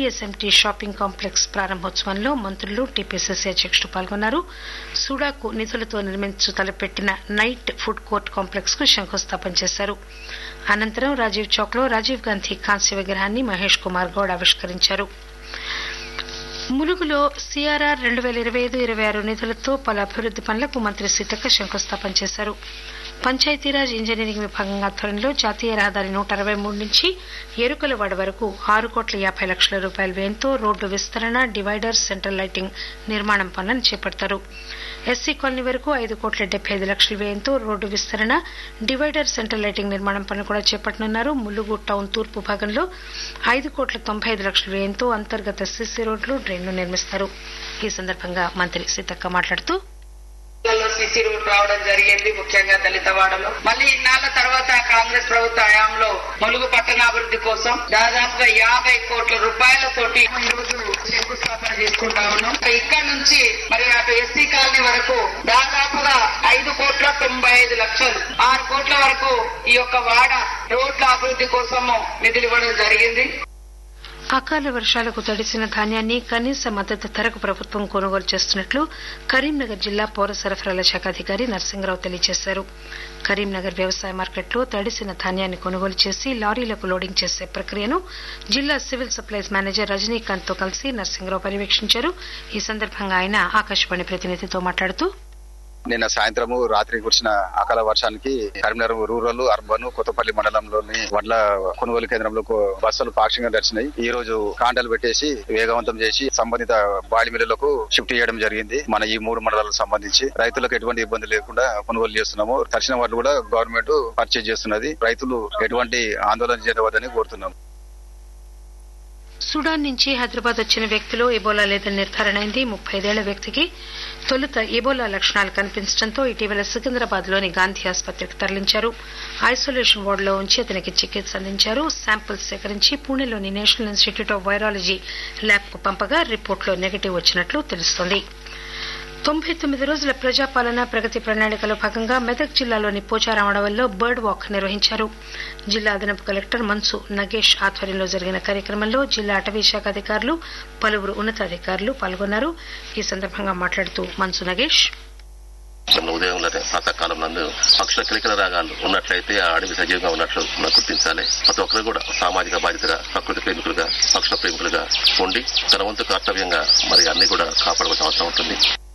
ఎన్డీఎస్ఎంటీ shopping complex ప్రారంభోత్సవంలో మంత్రులు TPCC అధ్యక్షుడు పాల్గొన్నారు సూడాకు నిధులతో నిర్మించు తలపెట్టిన నైట్ ఫుడ్ కోర్ట్ కాంప్లెక్స్ కు శంకుస్థాపన చేశారు అనంతరం రాజీవ్ చౌక్ లో రాజీవ్ గాంధీ కాంస్య విగ్రహాన్ని మహేష్ కుమార్ గౌడ్ ఆవిష్కరించారు ములుగులో సీఆర్ఆర్ రెండు వేల ఇరవై ఐదు ఇరవై ఆరు నిధులతో పలు అభివృద్ది పనులకు మంత్రి సీతక్క శంకుస్థాపన చేశారు పంచాయతీరాజ్ ఇంజనీరింగ్ విభాగం ఆధ్వర్యంలో జాతీయ రహదారి నూట అరవై మూడు నుంచి ఎరుకలవాడ వరకు ఆరు కోట్ల యాభై లక్షల రూపాయల వ్యయంతో రోడ్డు విస్తరణ డివైడర్ సెంట్రల్ లైటింగ్ నిర్మాణం పనులను చేపడతారు ఎస్సీ కాలనీ వరకు ఐదు కోట్ల డెబ్బై ఐదు లక్షల వ్యయంతో రోడ్డు విస్తరణ డివైడర్ సెంట్రల్ లైటింగ్ నిర్మాణం పనులు కూడా చేపట్టనున్నారు ములుగు టౌన్ తూర్పు భాగంలో ఐదు కోట్ల తొంభై ఐదు లక్షల వ్యయంతో అంతర్గత సిసి రోడ్లు డ్రైన్లు నిర్మిస్తారు ఈ సందర్భంగా మంత్రి సీతక్క మాట్లాడుతూ లలో సిసి రోడ్ రావడం జరిగింది ముఖ్యంగా దళితవాడలో మళ్ళీ ఇన్నాళ్ల తర్వాత కాంగ్రెస్ ప్రభుత్వ హయాంలో ములుగు పట్టణాభివృద్ధి కోసం దాదాపుగా యాభై కోట్ల రూపాయలతోటి ఈ రోజు శంకుస్థాపన చేసుకుంటా ఉన్నాం ఇక్కడ నుంచి మరి అటు ఎస్సీ కాలనీ వరకు దాదాపుగా ఐదు కోట్ల తొంభై ఐదు లక్షలు ఆరు కోట్ల వరకు ఈ యొక్క వాడ రోడ్ల అభివృద్ధి కోసము నిధులు ఇవ్వడం జరిగింది అకాల వర్షాలకు తడిసిన ధాన్యాన్ని కనీస మద్దతు ధరకు ప్రభుత్వం కొనుగోలు చేస్తున్నట్లు కరీంనగర్ జిల్లా పౌర సరఫరాల శాఖ అధికారి నరసింహరావు తెలియజేశారు కరీంనగర్ వ్యవసాయ మార్కెట్లో తడిసిన ధాన్యాన్ని కొనుగోలు చేసి లారీలకు లోడింగ్ చేసే ప్రక్రియను జిల్లా సివిల్ సప్లైస్ మేనేజర్ రజనీకాంత్ తో కలిసి నరసింహరావు పర్యవేక్షించారు ఈ సందర్భంగా ఆయన ఆకాశవాణి ప్రతినిధితో మాట్లాడుతూ నిన్న సాయంత్రము రాత్రి కురిసిన అకాల వర్షానికి కరీంనగర్ రూరల్ అర్బన్ కొత్తపల్లి మండలంలోని వడ్ల కొనుగోలు కేంద్రంలో బస్సులు పాక్షికంగా దర్శనాయి ఈ రోజు కాంటలు పెట్టేసి వేగవంతం చేసి సంబంధిత బాలి మిల్లులకు షిఫ్ట్ చేయడం జరిగింది మన ఈ మూడు మండలాలకు సంబంధించి రైతులకు ఎటువంటి ఇబ్బంది లేకుండా కొనుగోలు చేస్తున్నాము దర్శనం వాళ్ళు కూడా గవర్నమెంట్ పర్చేజ్ చేస్తున్నది రైతులు ఎటువంటి ఆందోళన చేయవద్దని కోరుతున్నాము సుడాన్ నుంచి హైదరాబాద్ వచ్చిన వ్యక్తిలో ఎబోలా లేదని నిర్ధారణ అయింది ముప్పై ఐదేళ్ల వ్యక్తికి తొలుత ఎబోలా లక్షణాలు కనిపించడంతో ఇటీవల సికింద్రాబాద్ లోని గాంధీ ఆసుపత్రికి తరలించారు ఐసోలేషన్ వార్డులో ఉంచి అతనికి చికిత్స అందించారు శాంపిల్స్ సేకరించి పూణేలోని National Institute of Virology lab కు పంపగా రిపోర్టులో నెగటివ్ వచ్చినట్లు తెలుస్తోంది తొంభై తొమ్మిది రోజుల ప్రజాపాలన ప్రగతి ప్రణాళికలో భాగంగా మెదక్ జిల్లాలోని పోచారం అడవుల్లో బర్డ్ వాక్ నిర్వహించారు జిల్లా అదనపు కలెక్టర్ మన్సు నగేష్ ఆధ్వర్యంలో జరిగిన కార్యక్రమంలో జిల్లా అటవీ శాఖ అధికారులు పలువురు ఉన్నతాధికారులు పాల్గొన్నారు ఈ సందర్భంగా మాట్లాడుతూ మన్సు నగేష్ చిన్న ఉదయంలోనే ప్రాతకాలం నందు పక్షుల కిలకిల రాగాలు ఉన్నట్లయితే ఆ అడవి సజీవంగా ఉన్నట్లు మనం గుర్తించాలి ప్రతి ఒక్కరు కూడా సామాజిక బాధ్యతగా ప్రకృతి ప్రేమికులుగా పక్షుల ప్రేమికులుగా ఉండి తన వంతు కర్తవ్యంగా మరి అన్ని కూడా కాపాడవలసిన అవసరం ఉంటుంది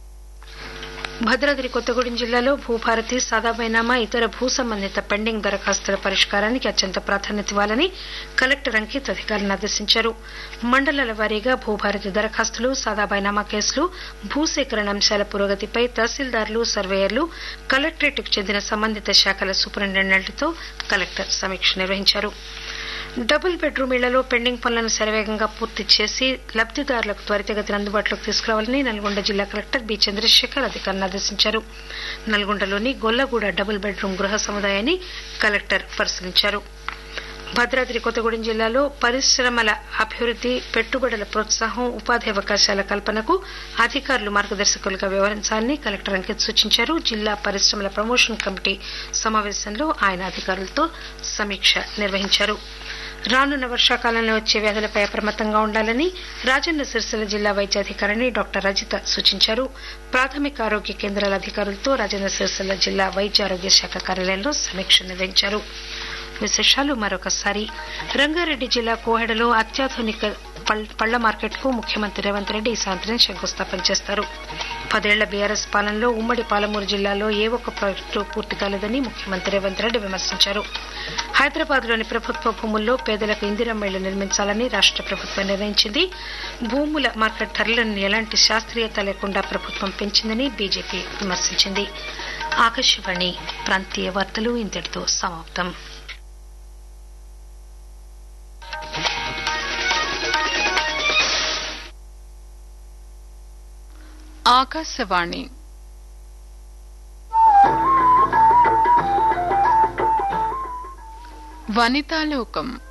భద్రాద్రి కొత్తగూడెం జిల్లాలో భూభారతి సాదాబైనామా ఇతర భూ సంబంధిత పెండింగ్ దరఖాస్తుల పరిష్కారానికి అత్యంత ప్రాధాన్యత ఇవ్వాలని కలెక్టర్ అంకిత్ అధికారులను ఆదేశించారు మండలాల వారీగా భూభారతి దరఖాస్తులు సాదాబైనామా కేసులు భూసేకరణ అంశాల పురోగతిపై తహసీల్దార్లు సర్వేయర్లు కలెక్టరేట్కు చెందిన సంబంధిత శాఖల సూపరింటెండెంట్లతో కలెక్టర్ సమీక్ష నిర్వహించారు డబుల్ బెడ్రూమ్ ఇళ్లలో పెండింగ్ పనులను శరవేగంగా పూర్తి చేసి లబ్దిదారులకు త్వరితగతిన అందుబాటులోకి తీసుకురావాలని నల్గొండ జిల్లా కలెక్టర్ బి చంద్రశేఖర్ అధికారులను ఆదేశించారు నల్గొండలోని గొల్లగూడ డబుల్ బెడ్రూమ్ గృహ సముదాయాన్ని కలెక్టర్ పరిశీలించారు భద్రాద్రి కొత్తగూడెం జిల్లాలో పరిశ్రమల అభివృద్ది పెట్టుబడుల ప్రోత్సాహం ఉపాధి అవకాశాల కల్పనకు అధికారులు మార్గదర్శకులుగా వ్యవహరించాలని కలెక్టర్ అంకిత్ సూచించారు జిల్లా పరిశ్రమల ప్రమోషన్ కమిటీ సమావేశంలో ఆయన అధికారులతో సమీక్ష నిర్వహించారు రానున్న వర్షాకాలంలో వచ్చే వ్యాధులపై అప్రమత్తంగా ఉండాలని రాజన్న సిరిసిల్ల జిల్లా వైద్యాధికారిని డాక్టర్ రజిత సూచించారు ప్రాథమిక ఆరోగ్య కేంద్రాల అధికారులతో రాజన్న సిరిసిల్ల జిల్లా వైద్య ఆరోగ్య శాఖ కార్యాలయంలో సమీక్ష నిర్వహించారు విశేషాలు మరొకసారి రంగారెడ్డి జిల్లా కోహెడలో అత్యాధునిక పళ్ల మార్కెట్ కు ముఖ్యమంత్రి రేవంత్ రెడ్డి ఈ సాయంత్రం శంకుస్థాపన చేస్తారు పదేళ్ల బీఆర్ఎస్ పాలనలో ఉమ్మడి పాలమూరు జిల్లాలో ఏ ఒక్క ప్రాజెక్టు పూర్తి కాలేదని ముఖ్యమంత్రి రేవంత్ రెడ్డి విమర్శించారు హైదరాబాద్ లోని ప్రభుత్వ భూముల్లో పేదలకు ఇందిరమ్మ ఇళ్లు నిర్మించాలని రాష్ట ప్రభుత్వం నిర్ణయించింది భూముల మార్కెట్ ధరలను ఎలాంటి శాస్త్రీయత లేకుండా ప్రభుత్వం పెంచిందని బీజేపీ విమర్శించింది ఆకాశవాణి ప్రాంతీయ వార్తలు ఇంతటితో సమాప్తం ఆకాశవాణి వనితాలోకం